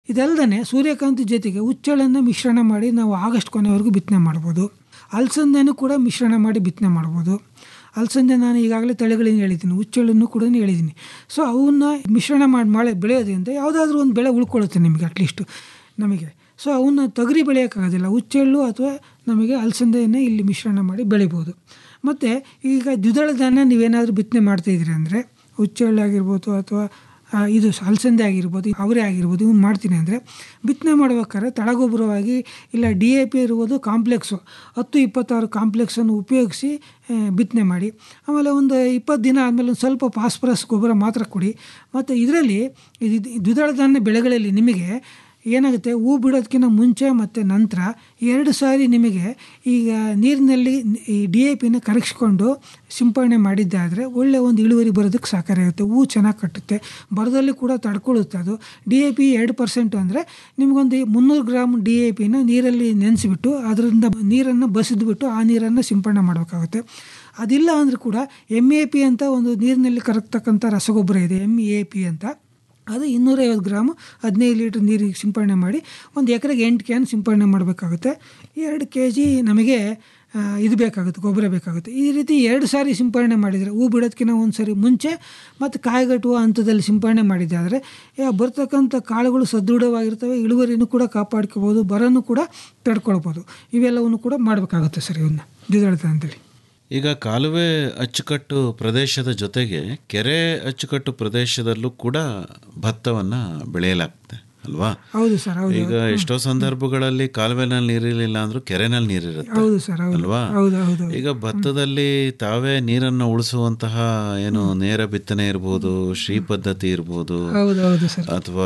ಇದಲ್ಲದೆ ಸೂರ್ಯಕಾಂತಿ ಜೊತೆಗೆ ಹುಚ್ಚೆಳ್ಳನ್ನು ಮಿಶ್ರಣ ಮಾಡಿ ನಾವು ಆಗಸ್ಟ್ ಕೊನೆವರೆಗೂ ಬಿತ್ತನೆ ಮಾಡ್ಬೋದು ಅಲಸಂದೆನೂ ಕೂಡ ಮಿಶ್ರಣ ಮಾಡಿ ಬಿತ್ತನೆ ಮಾಡ್ಬೋದು ಅಲಸಂದೆ ನಾನು ಈಗಾಗಲೇ ತಳಿಗಳನ್ನು ಹೇಳಿದ್ದೀನಿ ಹುಚ್ಚೆಳ್ಳನ್ನು ಕೂಡ ಹೇಳಿದ್ದೀನಿ ಸೊ ಅವನ್ನ ಮಿಶ್ರಣ ಮಾಡಿ ಮಳೆ ಬೆಳೆಯೋದ್ರಿಂದ ಯಾವುದಾದ್ರೂ ಒಂದು ಬೆಳೆ ಉಳ್ಕೊಳ್ಳುತ್ತೆ ನಿಮಗೆ ಅಟ್ಲೀಸ್ಟು ನಮಗೆ ಸೊ ಅವನ್ನ ತೊಗರಿ ಬೆಳೆಯೋಕ್ಕಾಗೋದಿಲ್ಲ ಹುಚ್ಚೆಳ್ಳು ಅಥವಾ ನಮಗೆ ಅಲಸಂದೆಯನ್ನೇ ಇಲ್ಲಿ ಮಿಶ್ರಣ ಮಾಡಿ ಬೆಳಿಬೋದು ಮತ್ತು ಈಗ ದ್ವಿದಳ ಧಾನ್ಯ ನೀವೇನಾದರೂ ಬಿತ್ತನೆ ಮಾಡ್ತಾಯಿದ್ದೀರಿ ಅಂದರೆ ಹುಚ್ಚೆಳ್ಳು ಆಗಿರ್ಬೋದು ಅಥವಾ ಆ, ಇದು ಅಲಸಂದೆ ಆಗಿರ್ಬೋದು ಅವರೇ ಆಗಿರ್ಬೋದು ಇವ್ನು ಮಾಡ್ತೀನಿ ಅಂದರೆ ಬಿತ್ತನೆ ಮಾಡ್ಬೇಕಾದ್ರೆ ತಳಗೊಬ್ಬರವಾಗಿ ಇಲ್ಲ ಡಿ ಎ ಪಿ ಇರ್ಬೋದು ಕಾಂಪ್ಲೆಕ್ಸು ಹತ್ತು ಇಪ್ಪತ್ತಾರು ಕಾಂಪ್ಲೆಕ್ಸನ್ನು ಉಪಯೋಗಿಸಿ ಬಿತ್ತನೆ ಮಾಡಿ ಆಮೇಲೆ ಒಂದು ಇಪ್ಪತ್ತು ದಿನ ಆದಮೇಲೆ ಒಂದು ಸ್ವಲ್ಪ ಫಾಸ್ಫರಸ್ ಗೊಬ್ಬರ ಮಾತ್ರ ಕೊಡಿ ಮತ್ತು ಇದರಲ್ಲಿ ಇದು ದ್ವಿದಳ ಧಾನ್ಯ ಬೆಳೆಗಳಲ್ಲಿ ನಿಮಗೆ ಏನಾಗುತ್ತೆ ಹೂ ಬಿಡೋದಕ್ಕಿಂತ ಮುಂಚೆ ಮತ್ತು ನಂತರ ಎರಡು ಸಾರಿ ನಿಮಗೆ ಈಗ ನೀರಿನಲ್ಲಿ ಈ ಡಿ ಎ ಪಿನ ಕರಗಿಸ್ಕೊಂಡು ಸಿಂಪಡಣೆ ಮಾಡಿದ್ದಾದರೆ ಒಳ್ಳೆಯ ಒಂದು ಇಳುವರಿ ಬರೋದಕ್ಕೆ ಸಹಕಾರಿಯಾಗುತ್ತೆ ಹೂ ಚೆನ್ನಾಗಿ ಕಟ್ಟುತ್ತೆ ಬರದಲ್ಲಿ ಕೂಡ ತಡ್ಕೊಳ್ಳುತ್ತೆ ಅದು ಡಿ ಎ ಪಿ ಎರಡು ಪರ್ಸೆಂಟು ಅಂದರೆ ನಿಮಗೊಂದು ಮುನ್ನೂರು ಗ್ರಾಮ್ ಡಿ ಎ ಪಿನ ನೀರಲ್ಲಿ ನೆನೆಸಿಬಿಟ್ಟು ಅದರಿಂದ ನೀರನ್ನು ಬಸಿದ್ಬಿಟ್ಟು ಆ ನೀರನ್ನು ಸಿಂಪಡಣೆ ಮಾಡಬೇಕಾಗುತ್ತೆ ಅದಿಲ್ಲ ಅಂದರೂ ಕೂಡ ಎಮ್ ಎ ಪಿ ಅಂತ ಒಂದು ನೀರಿನಲ್ಲಿ ಕರಗ್ತಕ್ಕಂಥ ರಸಗೊಬ್ಬರ ಇದೆ ಎಮ್ ಎ ಪಿ ಅಂತ ಅದು ಇನ್ನೂರೈವತ್ತು ಗ್ರಾಮು ಹದಿನೈದು ಲೀಟ್ರ್ ನೀರಿಗೆ ಸಿಂಪಡಣೆ ಮಾಡಿ ಒಂದು ಎಕರೆಗೆ ಎಂಟು ಕ್ಯಾನ್ ಸಿಂಪಡಣೆ ಮಾಡಬೇಕಾಗುತ್ತೆ ಎರಡು ಕೆ ಜಿ ನಮಗೆ ಆ, ಇದು ಬೇಕಾಗುತ್ತೆ ಗೊಬ್ಬರ ಬೇಕಾಗುತ್ತೆ ಈ ರೀತಿ ಎರಡು ಸಾರಿ ಸಿಂಪಡಣೆ ಮಾಡಿದರೆ ಹೂ ಬಿಡೋದಕ್ಕಿಂತ ಒಂದು ಸರಿ ಮುಂಚೆ ಮತ್ತು ಕಾಯಿಗಟ್ಟುವ ಹಂತದಲ್ಲಿ ಸಿಂಪಡಣೆ ಮಾಡಿದ್ದಾದರೆ ಬರ್ತಕ್ಕಂಥ ಕಾಳುಗಳು ಸದೃಢವಾಗಿರ್ತವೆ ಇಳುವರಿನೂ ಕೂಡ ಕಾಪಾಡ್ಕೋಬೋದು ಬರನೂ ಕೂಡ ತಡ್ಕೊಳ್ಬೋದು ಇವೆಲ್ಲವನ್ನು ಕೂಡ ಮಾಡಬೇಕಾಗುತ್ತೆ ಸರ್ ಇವನ್ನ ದ್ವಿದಳ ಧಾನ್ಯದಲ್ಲಿ ಈಗ ಕಾಲುವೆ ಅಚ್ಚುಕಟ್ಟು ಪ್ರದೇಶದ ಜೊತೆಗೆ ಕೆರೆ ಅಚ್ಚುಕಟ್ಟು ಪ್ರದೇಶದಲ್ಲೂ ಕೂಡ ಭತ್ತವನ್ನು ಬೆಳೆಯಲಾಗ್ತದೆ ಅಲ್ವಾ ಹೌದು ಸರ್ ಹೌದು ಈಗ ಎಷ್ಟೋ ಸಂದರ್ಭಗಳಲ್ಲಿ ಕಾಲುವೆನಲ್ಲಿ ನೀರಿರಲಿಲ್ಲ ಅಂದ್ರೂ ಕೆರೆನಲ್ಲಿ ನೀರಿರುತ್ತೆ ಹೌದು ಸರ್ ಹೌದು ಅಲ್ವಾ ಹೌದು ಹೌದು ಈಗ ಭತ್ತದಲ್ಲಿ ತಾವೇ ನೀರನ್ನು ಉಳಿಸುವಂತಹ ಏನು ನೇರ ಬಿತ್ತನೆ ಇರ್ಬೋದು ಶ್ರೀ ಪದ್ಧತಿ ಇರ್ಬೋದು ಹೌದು ಹೌದು ಸರ್ ಅಥವಾ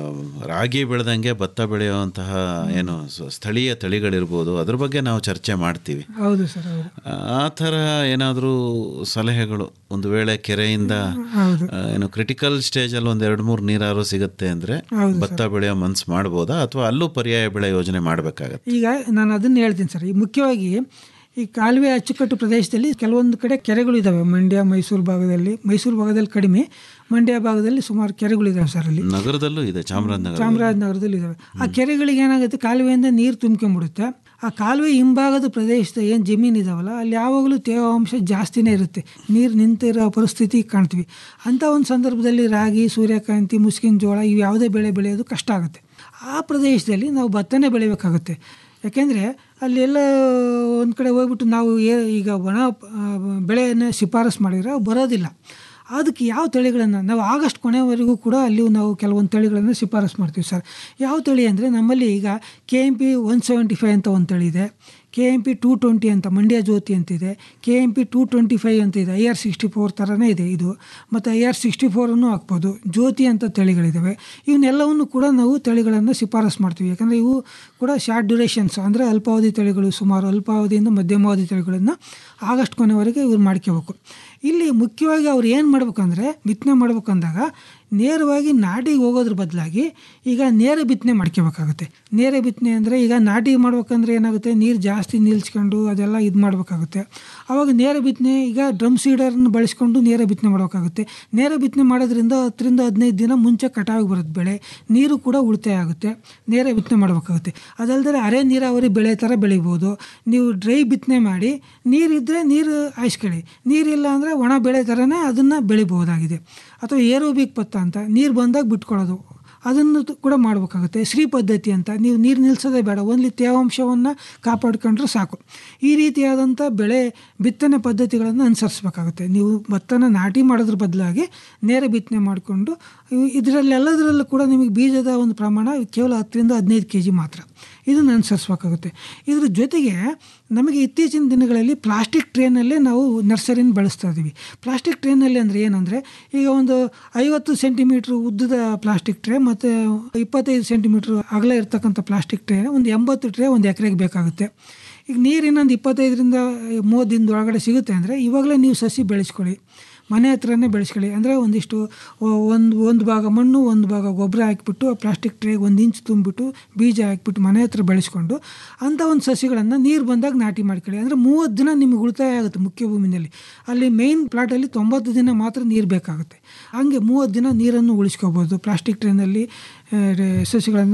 ರಾಗಿ ಬೆಳೆದಂಗೆ ಭತ್ತ ಬೆಳೆಯುವಂತಹ ಏನು ಸ- ಸ್ಥಳೀಯ ತಳಿಗಳಿರ್ಬೋದು ಅದ್ರ ಬಗ್ಗೆ ನಾವು ಚರ್ಚೆ ಮಾಡ್ತೀವಿ ಹೌದು ಸರ್ ಹೌದು ಆ ಥರ ಏನಾದರೂ ಸಲಹೆಗಳು ಒಂದು ವೇಳೆ ಕೆರೆಯಿಂದ ಹೌದು ಆ, ಏನು ಕ್ರಿಟಿಕಲ್ ಸ್ಟೇಜಲ್ಲಿ ಒಂದು ಎರಡು ಮೂರು ನೀರಾರು ಸಿಗುತ್ತೆ ಅಂದರೆ ಹೌದು ಭತ್ತ ಬೆಳೆಯೋ ಮನ್ಸು ಮಾಡ್ಬೋದಾ ಅಥವಾ ಅಲ್ಲೂ ಪರ್ಯಾಯ ಬೆಳೆ ಯೋಜನೆ ಮಾಡಬೇಕಾಗತ್ತೆ ಈಗ ನಾನು ಅದನ್ನು ಹೇಳ್ತೀನಿ ಸರ್ ಈ ಮುಖ್ಯವಾಗಿ ಈ ಕಾಲುವೆ ಅಚ್ಚುಕಟ್ಟು ಪ್ರದೇಶದಲ್ಲಿ ಕೆಲವೊಂದು ಕಡೆ ಕೆರೆಗಳು ಇದ್ದಾವೆ ಮಂಡ್ಯ ಮೈಸೂರು ಭಾಗದಲ್ಲಿ ಮೈಸೂರು ಭಾಗದಲ್ಲಿ ಕಡಿಮೆ ಮಂಡ್ಯ ಭಾಗದಲ್ಲಿ ಸುಮಾರು ಕೆರೆಗಳಿದ್ದಾವೆ ಸರ್ ಅಲ್ಲಿ ನಗರದಲ್ಲೂ ಇದೆ ಚಾಮರಾಜನಗರ ಚಾಮರಾಜನಗರದಲ್ಲಿ ಇದ್ದಾವೆ ಆ ಕೆರೆಗಳಿಗೆ ಏನಾಗುತ್ತೆ ಕಾಲುವೆಯಿಂದ ನೀರು ತುಂಬ್ಕೊಂಡ್ಬಿಡುತ್ತೆ ಆ ಕಾಲುವೆ ಹಿಂಭಾಗದ ಪ್ರದೇಶದ ಏನು ಜಮೀನು ಇದಾವಲ್ಲ ಅಲ್ಲಿ ಯಾವಾಗಲೂ ತೇವಾಂಶ ಜಾಸ್ತಿನೇ ಇರುತ್ತೆ ನೀರು ನಿಂತಿರೋ ಪರಿಸ್ಥಿತಿ ಕಾಣ್ತೀವಿ ಅಂಥ ಒಂದು ಸಂದರ್ಭದಲ್ಲಿ ರಾಗಿ ಸೂರ್ಯಕಾಂತಿ ಮುಸ್ಕಿನ ಜೋಳ ಇವು ಯಾವುದೇ ಬೆಳೆ ಬೆಳೆಯೋದು ಕಷ್ಟ ಆಗುತ್ತೆ ಆ ಪ್ರದೇಶದಲ್ಲಿ ನಾವು ಭತ್ತನೇ ಬೆಳಿಬೇಕಾಗುತ್ತೆ ಯಾಕೆಂದರೆ ಅಲ್ಲೆಲ್ಲ ಒಂದು ಕಡೆ ಹೋಗ್ಬಿಟ್ಟು ನಾವು ಏ ಈಗ ಒಣ ಆ, ಬೆಳೆಯನ್ನು ಶಿಫಾರಸು ಮಾಡಿದರೆ ಅವು ಬರೋದಿಲ್ಲ ಅದಕ್ಕೆ ಯಾವ ತಳಿಗಳನ್ನು ನಾವು ಆಗಸ್ಟ್ ಕೊನೆವರೆಗೂ ಕೂಡ ಅಲ್ಲಿ ನಾವು ಕೆಲವೊಂದು ತಳಿಗಳನ್ನು ಶಿಫಾರಸು ಮಾಡ್ತೀವಿ ಸರ್ ಯಾವ ತಳಿ ಅಂದರೆ ನಮ್ಮಲ್ಲಿ ಈಗ K M P one seventy five ಅಂತ ಒಂದು ತಳಿ ಇದೆ K M P two twenty ಅಂತ ಮಂಡ್ಯ ಜ್ಯೋತಿ ಅಂತಿದೆ K M P two twenty five ಅಂತ ಇದೆ ಐ ಆರ್ ಸಿಕ್ಸ್ಟಿ ಫೋರ್ ಥರನೇ ಇದೆ ಇದು ಮತ್ತು ಐ ಆರ್ ಸಿಕ್ಸ್ಟಿ ಫೋರನ್ನು ಹಾಕ್ಬೋದು ಜ್ಯೋತಿ ಅಂತ ತಳಿಗಳಿದ್ದಾವೆ ಇವನ್ನೆಲ್ಲವನ್ನು ಕೂಡ ನಾವು ತಳಿಗಳನ್ನು ಶಿಫಾರಸು ಮಾಡ್ತೀವಿ ಯಾಕಂದರೆ ಇವು ಕೂಡ ಶಾರ್ಟ್ ಡ್ಯೂರೇಷನ್ಸ್ ಅಂದರೆ ಅಲ್ಪಾವಧಿ ತಳಿಗಳು ಸುಮಾರು ಅಲ್ಪಾವಧಿಯಿಂದ ಮಧ್ಯಮಾವಧಿ ತಳಿಗಳನ್ನು ಆಗಸ್ಟ್ ಕೊನೆವರೆಗೆ ಇವ್ರು ಮಾಡ್ಕೋಬೇಕು ಇಲ್ಲಿ ಮುಖ್ಯವಾಗಿ ಅವ್ರು ಏನು ಮಾಡ್ಬೇಕಂದ್ರೆ ಬಿತ್ತನೆ ಮಾಡ್ಬೇಕಂದಾಗ ನೇರವಾಗಿ ನಾಟಿಗೆ ಹೋಗೋದ್ರ ಬದಲಾಗಿ ಈಗ ನೇರ ಬಿತ್ತನೆ ಮಾಡ್ಕೋಬೇಕಾಗುತ್ತೆ ನೇರ ಬಿತ್ತನೆ ಅಂದರೆ ಈಗ ನಾಟಿ ಮಾಡ್ಬೇಕಂದ್ರೆ ಏನಾಗುತ್ತೆ ನೀರು ಜಾಸ್ತಿ ನಿಲ್ಸ್ಕೊಂಡು ಅದೆಲ್ಲ ಇದು ಮಾಡಬೇಕಾಗುತ್ತೆ ಆವಾಗ ನೇರ ಬಿತ್ತನೆ ಈಗ ಡ್ರಮ್ ಸೀಡರ್ನ ಬಳಸ್ಕೊಂಡು ನೇರ ಬಿತ್ತನೆ ಮಾಡಬೇಕಾಗುತ್ತೆ ನೇರ ಬಿತ್ತನೆ ಮಾಡೋದ್ರಿಂದ ಹತ್ತರಿಂದ ಹದಿನೈದು ದಿನ ಮುಂಚೆ ಕಟಾವಿಗೆ ಬರುತ್ತೆ ಬೆಳೆ ನೀರು ಕೂಡ ಉಳಿತಾಯ ಆಗುತ್ತೆ ನೇರ ಬಿತ್ತನೆ ಮಾಡಬೇಕಾಗುತ್ತೆ ಅದಲ್ಲದೆ ಅರೆ ನೀರಾವರಿ ಬೆಳೆ ಥರ ಬೆಳಿಬೋದು ನೀವು ಡ್ರೈ ಬಿತ್ತನೆ ಮಾಡಿ ನೀರಿದ್ದರೆ ನೀರು ಹಾಯಿಸ್ಕೊಳ್ಳಿ ನೀರಿಲ್ಲ ಅಂದರೆ ಒಣ ಬೆಳೆ ಥರನೇ ಅದನ್ನು ಬೆಳಿಬಹುದಾಗಿದೆ ಅಥವಾ ಏರೋಬಿಕ್ ಭತ್ತ ಅಂತ ನೀರು ಬಂದಾಗ ಬಿಟ್ಕೊಳ್ಳೋದು ಅದನ್ನು ತ- ಕೂಡ ಮಾಡಬೇಕಾಗುತ್ತೆ ಶ್ರೀ ಪದ್ಧತಿ ಅಂತ ನೀವು ನೀರು ನಿಲ್ಲಿಸೋದೇ ಬೇಡ ಓನ್ಲಿ ತೇವಾಂಶವನ್ನು ಕಾಪಾಡ್ಕೊಂಡ್ರೆ ಸಾಕು ಈ ರೀತಿಯಾದಂಥ ಬೆಳೆ ಬಿತ್ತನೆ ಪದ್ಧತಿಗಳನ್ನು ಅನುಸರಿಸ್ಬೇಕಾಗುತ್ತೆ ನೀವು ಭತ್ತನ ನಾಟಿ ಮಾಡೋದ್ರ ಬದಲಾಗಿ ನೇರ ಬಿತ್ತನೆ ಮಾಡಿಕೊಂಡು ಇದರಲ್ಲೆಲ್ಲದರಲ್ಲೂ ಕೂಡ ನಿಮಗೆ ಬೀಜದ ಒಂದು ಪ್ರಮಾಣ ಕೇವಲ ಹತ್ತರಿಂದ ಹದಿನೈದು ಕೆ ಜಿ ಮಾತ್ರ ಇದನ್ನು ಅನುಸರಿಸ್ಬೇಕಾಗುತ್ತೆ ಇದ್ರ ಜೊತೆಗೆ ನಮಗೆ ಇತ್ತೀಚಿನ ದಿನಗಳಲ್ಲಿ ಪ್ಲಾಸ್ಟಿಕ್ ಟ್ರೇನಲ್ಲೇ ನಾವು ನರ್ಸರಿನ ಬಳಸ್ತಾ ಇದ್ದೀವಿ ಪ್ಲಾಸ್ಟಿಕ್ ಟ್ರೇನಲ್ಲಿ ಅಂದರೆ ಏನಂದರೆ ಈಗ ಒಂದು ಐವತ್ತು ಸೆಂಟಿಮೀಟ್ರ್ ಉದ್ದದ ಪ್ಲಾಸ್ಟಿಕ್ ಟ್ರೇ ಮತ್ತು ಇಪ್ಪತ್ತೈದು ಸೆಂಟಿಮೀಟ್ರ್ ಅಗಲ ಇರ್ತಕ್ಕಂಥ ಪ್ಲಾಸ್ಟಿಕ್ ಟ್ರೇ ಒಂದು ಎಂಬತ್ತು ಟ್ರೇ ಒಂದು ಎಕರೆಗೆ ಬೇಕಾಗುತ್ತೆ ಈಗ ನೀರು ಇನ್ನೊಂದು ಇಪ್ಪತ್ತೈದರಿಂದ ಮೂವತ್ತು ದಿನದ ಒಳಗಡೆ ಸಿಗುತ್ತೆ ಅಂದರೆ ಇವಾಗಲೇ ನೀವು ಸಸಿ ಬೆಳೆಸ್ಕೊಳ್ಳಿ ಮನೆ ಹತ್ರನೇ ಬೆಳೆಸ್ಕೊಳ್ಳಿ ಅಂದರೆ ಒಂದಿಷ್ಟು ಒ- ಒಂದು ಒಂದು ಭಾಗ ಮಣ್ಣು ಒಂದು ಭಾಗ ಗೊಬ್ಬರ ಹಾಕಿಬಿಟ್ಟು ಆ ಪ್ಲಾಸ್ಟಿಕ್ ಟ್ರೇಗೆ ಒಂದು ಇಂಚ್ ತುಂಬಿಬಿಟ್ಟು ಬೀಜ ಹಾಕಿಬಿಟ್ಟು ಮನೆ ಹತ್ರ ಬೆಳೆಸ್ಕೊಂಡು ಅಂಥ ಒಂದು ಸಸಿಗಳನ್ನು ನೀರು ಬಂದಾಗ ನಾಟಿ ಮಾಡ್ಕೊಳ್ಳಿ ಅಂದರೆ ಮೂವತ್ತು ದಿನ ನಿಮಗೆ ಉಳಿತಾಯ ಆಗುತ್ತೆ ಮುಖ್ಯ ಭೂಮಿನಲ್ಲಿ ಅಲ್ಲಿ ಮೇಯ್ನ್ ಪ್ಲಾಟಲ್ಲಿ ತೊಂಬತ್ತು ದಿನ ಮಾತ್ರ ನೀರು ಬೇಕಾಗುತ್ತೆ ಹಂಗೆ ಮೂವತ್ತು ದಿನ ನೀರನ್ನು ಉಳಿಸ್ಕೋಬೋದು ಪ್ಲಾಸ್ಟಿಕ್ ಟ್ರೇನಲ್ಲಿ ಸಸಿಗಳನ್ನು